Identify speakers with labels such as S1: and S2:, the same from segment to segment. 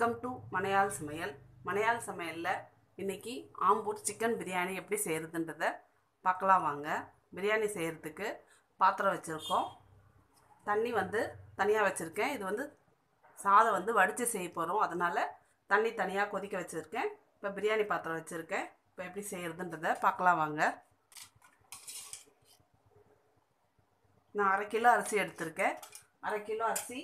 S1: welcome to மலையாள் சமையல் மலையாள் சமையலில் இன்றைக்கி ஆம்பூர் சிக்கன் பிரியாணி எப்படி செய்கிறதுன்றத பார்க்கலாம் வாங்க பிரியாணி செய்கிறதுக்கு பாத்திரம் வச்சுருக்கோம் தண்ணி வந்து தனியாக வச்சுருக்கேன் இது வந்து சாதம் வந்து வடித்து செய்ய போகிறோம் அதனால் தண்ணி தனியாக கொதிக்க வச்சுருக்கேன் இப்போ பிரியாணி பாத்திரம் வச்சுருக்கேன் இப்போ எப்படி செய்கிறதுன்றத பார்க்கலாம் வாங்க நான் அரை கிலோ அரிசி எடுத்திருக்கேன் அரை கிலோ அரிசி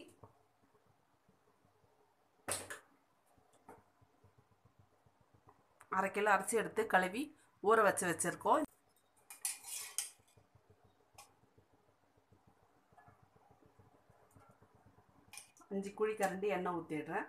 S1: அரை கிலோ அரிசி எடுத்து கழுவி ஊற வச்சு வச்சுருக்கோம் அஞ்சு குழி கரண்டி எண்ணெய் ஊற்றிடுறேன்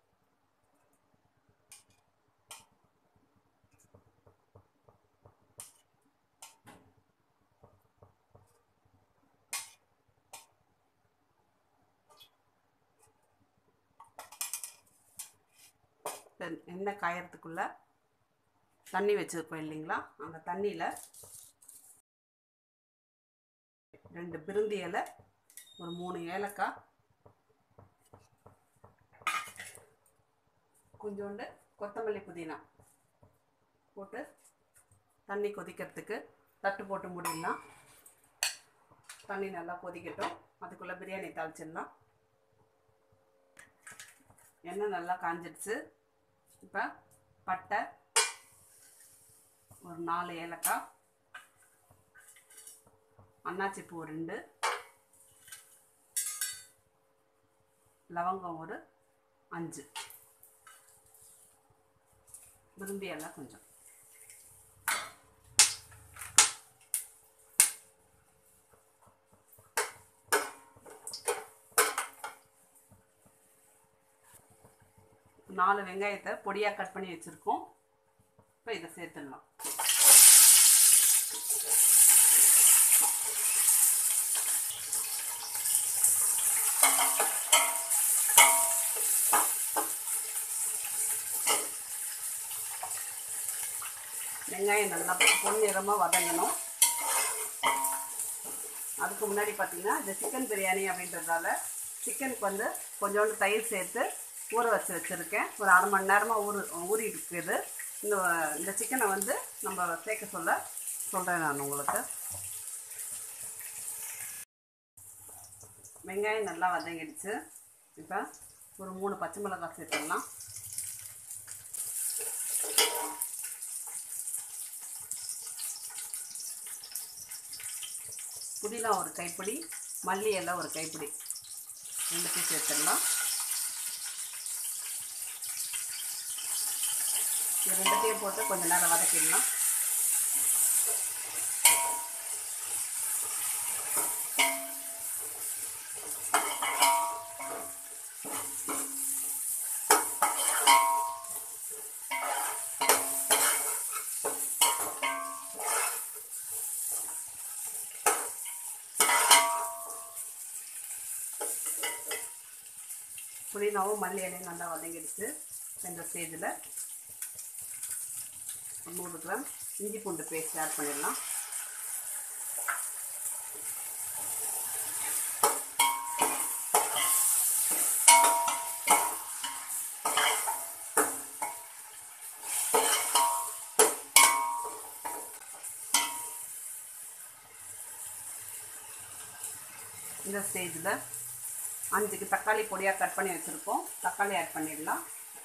S1: எண்ணெய் காயறதுக்குள்ளே தண்ணி வச்சுருக்கோம் இல்லைங்களா அந்த தண்ணியில் ரெண்டு பிருந்தி இலை ஒரு மூணு ஏலக்காய் கொஞ்சோண்டு கொத்தமல்லி புதினா போட்டு தண்ணி கொதிக்கிறதுக்கு தட்டு போட்டு முடிடலாம் தண்ணி நல்லா கொதிக்கட்டும் அதுக்குள்ளே பிரியாணி தாளிச்சிடலாம் எண்ணெய் நல்லா காஞ்சிடுச்சு இப்போ பட்டை ஒரு நாலு ஏலக்காய் அன்னாச்சி பூ ரெண்டு லவங்கம் ஒரு அஞ்சு விரும்பி எல்லாம் கொஞ்சம் நாலு வெங்காயத்தை பொடியாக கட் பண்ணி வச்சுருக்கோம் இப்போ இதை சேர்த்துடலாம் வெங்காயம் நல்லா பொன்னிறமாக வதங்கணும் அதுக்கு முன்னாடி பார்த்தீங்கன்னா இந்த சிக்கன் பிரியாணி அப்படின்றதால சிக்கனுக்கு வந்து கொஞ்சோண்டு தயிர் சேர்த்து ஊற வச்சு வச்சுருக்கேன் ஒரு அரை மணி நேரமாக ஊறு ஊறி இருக்குது இந்த இந்த சிக்கனை வந்து நம்ம சேர்க்க சொல்ல சொல்கிறேன் நான் உங்களுக்கு வெங்காயம் நல்லா வதங்கிடுச்சு இப்போ ஒரு மூணு பச்சை மிளகாய் சேர்த்துடலாம் புதினா ஒரு கைப்பிடி மல்லி எல்லாம் ஒரு கைப்பிடி ரெண்டுத்தையும் சேர்த்துடலாம் இது ரெண்டுத்தையும் போட்டு கொஞ்ச நேரம் வதக்கிடலாம் புதினாவும் மல்லி இலையும் நல்லா வதங்கிடுச்சு இந்த ஸ்டேஜில் நூறு கிராம் இஞ்சி பூண்டு பேஸ்ட் ஆட் பண்ணிடலாம் இந்த ஸ்டேஜில் அஞ்சுக்கு தக்காளி பொடியாக கட் பண்ணி வச்சுருக்கோம் தக்காளி ஆட் பண்ணிடலாம்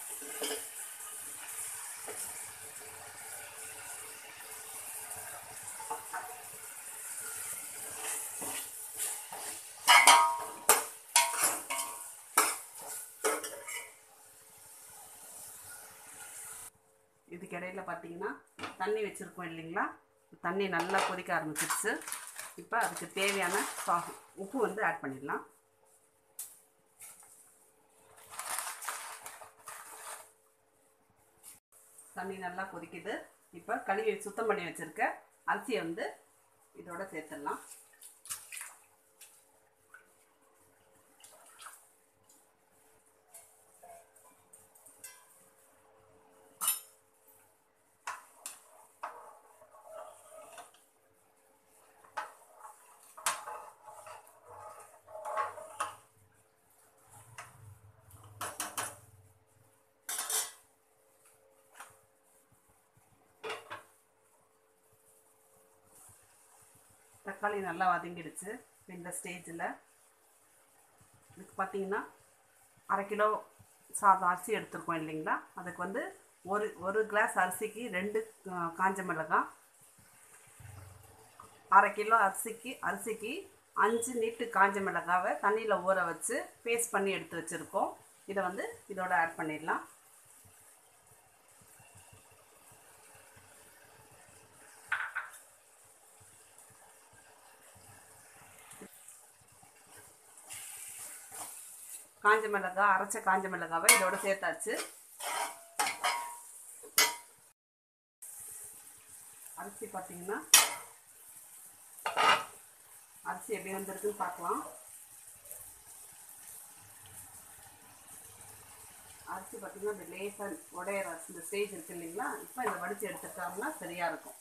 S1: இதுக்கு இடையில பார்த்தீங்கன்னா தண்ணி வச்சுருக்கோம் இல்லைங்களா தண்ணி நல்லா கொதிக்க ஆரம்பிச்சிருச்சு இப்போ அதுக்கு தேவையான சா உப்பு வந்து ஆட் பண்ணிடலாம் தண்ணி நல்லா கொதிக்குது இப்போ கழுவி சுத்தம் பண்ணி வச்சுருக்க அரிசியை வந்து இதோட சேர்த்துடலாம் தக்காளி நல்லா வதங்கிடுச்சு இந்த ஸ்டேஜில் இதுக்கு பார்த்தீங்கன்னா அரை கிலோ சாதம் அரிசி எடுத்துருக்கோம் இல்லைங்களா அதுக்கு வந்து ஒரு ஒரு கிளாஸ் அரிசிக்கு ரெண்டு அஹ், காஞ்ச மிளகாய் அரை கிலோ அரிசிக்கு அரிசிக்கு அஞ்சு நீட்டு காஞ்ச மிளகாவை தண்ணியில் ஊற வச்சு பேஸ்ட் பண்ணி எடுத்து வச்சுருக்கோம் இதை வந்து இதோட ஆட் பண்ணிடலாம் காஞ்ச மிளகாய் அரைச்ச காஞ்ச மிளகாவை இதோட சேர்த்தாச்சு அரிசி பார்த்தீங்கன்னா அரிசி எப்படி வந்திருக்குன்னு பார்க்கலாம் அரிசி பார்த்தீங்கன்னா இந்த லேசாக உடையிற அரிசி இந்த ஸ்டேஜ் இருக்கு இல்லைங்களா இப்போ இதை வடித்து எடுத்துட்டோம்னா சரியாக இருக்கும்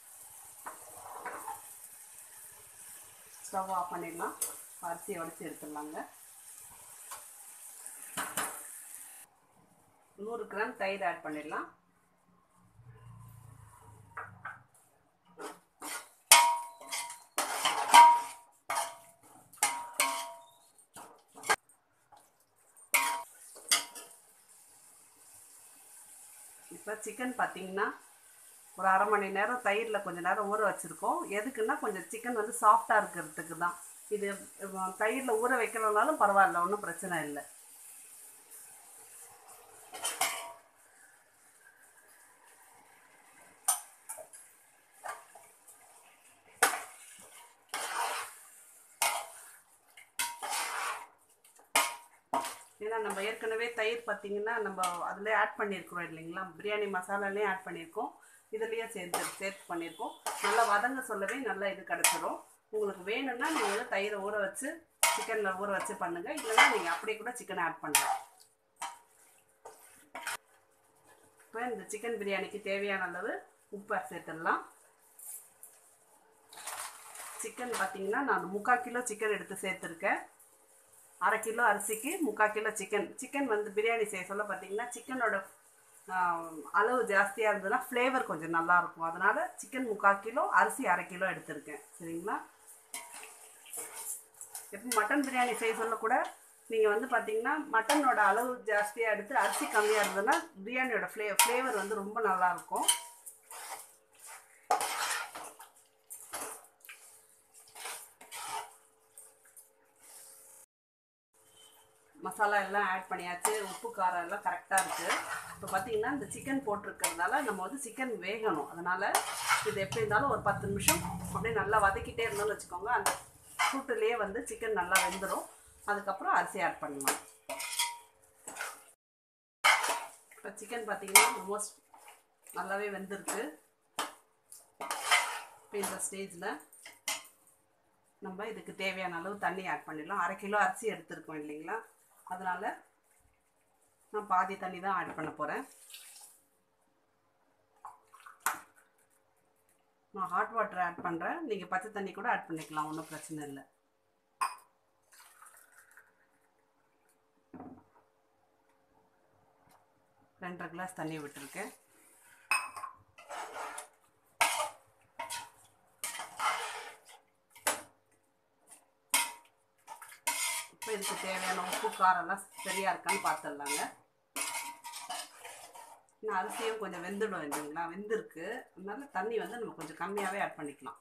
S1: ஸ்டவ் ஆஃப் பண்ணிடலாம் அரிசியை வடித்து எடுத்துடலாங்க நூறு கிராம் தயிர் ஆட் பண்ணிடலாம் இப்போ சிக்கன் பார்த்தீங்கன்னா ஒரு அரை மணி நேரம் தயிரில் கொஞ்சம் நேரம் ஊற வச்சுருக்கோம் எதுக்குன்னா கொஞ்சம் சிக்கன் வந்து சாஃப்டாக இருக்கிறதுக்கு தான் இது தயிரில் ஊற வைக்கலனாலும் பரவாயில்ல ஒன்றும் பிரச்சனை இல்லை ஏன்னா நம்ம ஏற்கனவே தயிர் பார்த்தீங்கன்னா நம்ம அதில் ஆட் பண்ணியிருக்கிறோம் இல்லைங்களா பிரியாணி மசாலாலேயும் ஆட் பண்ணியிருக்கோம் இதுலேயே சேர்த்து சேர்த்து பண்ணியிருக்கோம் நல்லா வதங்க சொல்லவே நல்லா இது கிடச்சிரும் உங்களுக்கு வேணும்னா நீங்கள் வந்து தயிரை ஊற வச்சு சிக்கனில் ஊற வச்சு பண்ணுங்கள் இல்லைன்னா நீங்கள் அப்படியே கூட சிக்கனை ஆட் பண்ணலாம் இப்போ இந்த சிக்கன் பிரியாணிக்கு தேவையான அளவு உப்பு சேர்த்துடலாம் சிக்கன் பார்த்தீங்கன்னா நான் முக்கால் கிலோ சிக்கன் எடுத்து சேர்த்துருக்கேன் அரை கிலோ அரிசிக்கு முக்கால் கிலோ சிக்கன் சிக்கன் வந்து பிரியாணி செய்ய சொல்ல பார்த்தீங்கன்னா சிக்கனோட அளவு ஜாஸ்தியாக இருந்ததுன்னா ஃப்ளேவர் கொஞ்சம் நல்லாயிருக்கும் அதனால் சிக்கன் முக்கால் கிலோ அரிசி அரை கிலோ எடுத்திருக்கேன் சரிங்களா எப்போ மட்டன் பிரியாணி செய்ய சொல்ல கூட நீங்கள் வந்து பார்த்தீங்கன்னா மட்டனோட அளவு ஜாஸ்தியாக எடுத்து அரிசி கம்மியாக இருந்ததுன்னா பிரியாணியோட ஃப்ளே ஃப்ளேவர் வந்து ரொம்ப நல்லாயிருக்கும் மசாலா எல்லாம் ஆட் பண்ணியாச்சு உப்பு காரம் எல்லாம் கரெக்டாக இருக்குது இப்போ பார்த்தீங்கன்னா இந்த சிக்கன் போட்டிருக்கிறதுனால நம்ம வந்து சிக்கன் வேகணும் அதனால் இது எப்படி இருந்தாலும் ஒரு பத்து நிமிஷம் அப்படியே நல்லா வதக்கிட்டே இருந்தோம்னு வச்சுக்கோங்க அந்த சூட்டுலேயே வந்து சிக்கன் நல்லா வெந்துடும் அதுக்கப்புறம் அரிசி ஆட் பண்ணலாம் இப்போ சிக்கன் பார்த்தீங்கன்னா ஆல்மோஸ்ட் நல்லாவே வெந்திருக்கு இப்போ இந்த ஸ்டேஜில் நம்ம இதுக்கு தேவையான அளவு தண்ணி ஆட் பண்ணிடலாம் அரை கிலோ அரிசி எடுத்துருக்கோம் இல்லைங்களா அதனால் நான் பாதி தண்ணி தான் ஆட் பண்ண போகிறேன் நான் ஹாட் வாட்டர் ஆட் பண்ணுறேன் நீங்கள் பச்சை தண்ணி கூட ஆட் பண்ணிக்கலாம் ஒன்றும் பிரச்சனை இல்லை ரெண்டரை கிளாஸ் தண்ணி விட்டுருக்கேன் இப்போ இதுக்கு தேவையான உப்பு காரம்லாம் சரியாக இருக்கான்னு பார்த்துடலாங்க இன்னும் அரிசியும் கொஞ்சம் வெந்துடும் இல்லைங்களா வெந்திருக்கு அதனால தண்ணி வந்து நம்ம கொஞ்சம் கம்மியாகவே ஆட் பண்ணிக்கலாம்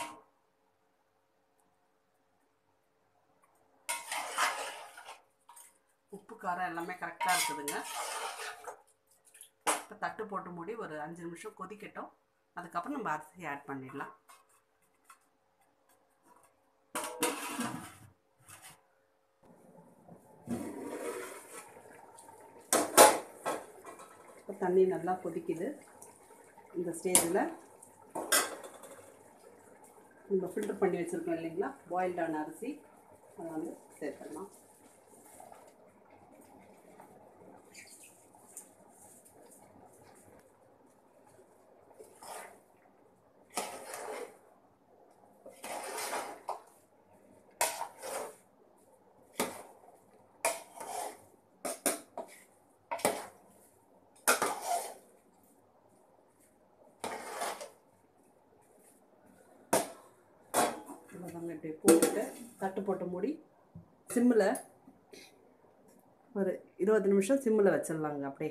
S1: உப்பு காரம் எல்லாமே கரெக்டாக இருக்குதுங்க இப்போ தட்டு போட்டு மூடி ஒரு அஞ்சு நிமிஷம் கொதிக்கட்டும் அதுக்கப்புறம் நம்ம அரிசி ஆட் பண்ணிடலாம் இப்போ தண்ணி நல்லா கொதிக்குது இந்த ஸ்டேஜில் நம்ம ஃபில்டர் பண்ணி வச்சுருக்கோம் இல்லைங்களா பாயில்டான அரிசி அதை வந்து சேர்த்துடலாம் அதாங்க இப்படி போட்டுட்டு தட்டு போட்டு மூடி சிம்மில் ஒரு இருபது நிமிஷம் சிம்மில் வச்சிடலாங்க அப்படியே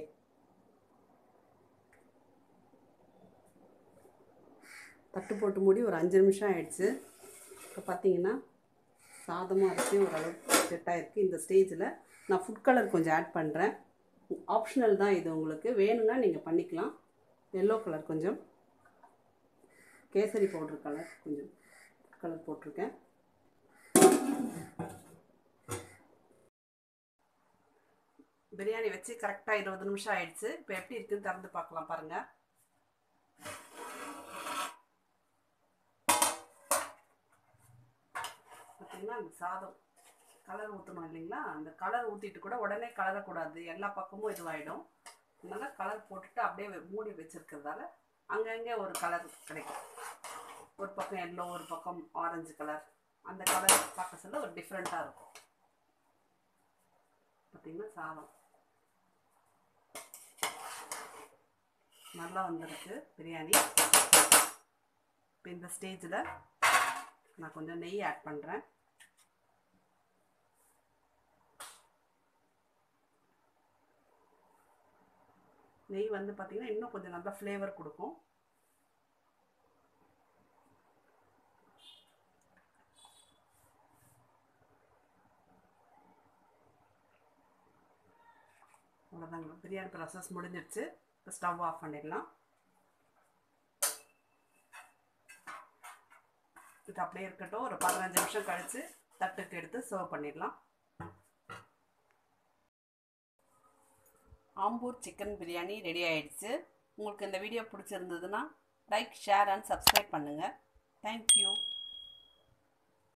S1: தட்டு போட்டு மூடி ஒரு அஞ்சு நிமிஷம் ஆயிடுச்சு இப்போ பார்த்தீங்கன்னா சாதமும் அரிசியும் ஓரளவுக்கு செட் ஆகிருக்கு இந்த ஸ்டேஜில் நான் ஃபுட் கலர் கொஞ்சம் ஆட் பண்ணுறேன் ஆப்ஷனல் தான் இது உங்களுக்கு வேணும்னா நீங்கள் பண்ணிக்கலாம் எல்லோ கலர் கொஞ்சம் கேசரி பவுடர் கலர் கொஞ்சம் கலர் போட்டிருக்கேன் பிரியாணி வச்சு கரெக்டாக இருபது நிமிஷம் ஆயிடுச்சு இப்போ எப்படி இருக்குன்னு திறந்து பார்க்கலாம் பாருங்கள் பார்த்தீங்கன்னா அந்த சாதம் கலர் ஊற்றணும் இல்லைங்களா அந்த கலர் ஊற்றிட்டு கூட உடனே கலரக்கூடாது எல்லா பக்கமும் இதுவாகிடும் அதனால் கலர் போட்டுட்டு அப்படியே மூடி வச்சுருக்கிறதால அங்கங்கே ஒரு கலர் கிடைக்கும் ஒரு பக்கம் எல்லோ ஒரு பக்கம் ஆரஞ்சு கலர் அந்த கலர் பார்க்க சொல்ல ஒரு டிஃப்ரெண்ட்டாக இருக்கும் பார்த்திங்கன்னா சாதம் நல்லா வந்திருக்கு பிரியாணி இப்போ இந்த ஸ்டேஜில் நான் கொஞ்சம் நெய் ஆட் பண்ணுறேன் நெய் வந்து பார்த்திங்கன்னா இன்னும் கொஞ்சம் நல்லா ஃப்ளேவர் கொடுக்கும் அவ்வளோதாங்க பிரியாணி ப்ராசஸ் முடிஞ்சிடுச்சு இப்போ ஸ்டவ் ஆஃப் பண்ணிடலாம் இது அப்படியே இருக்கட்டும் ஒரு பதினஞ்சு நிமிஷம் கழித்து தட்டுக்கு எடுத்து சர்வ் பண்ணிடலாம் ஆம்பூர் சிக்கன் பிரியாணி ரெடி ஆயிடுச்சு உங்களுக்கு இந்த வீடியோ பிடிச்சிருந்ததுன்னா லைக் ஷேர் அண்ட் சப்ஸ்கிரைப் பண்ணுங்கள் தேங்க்யூ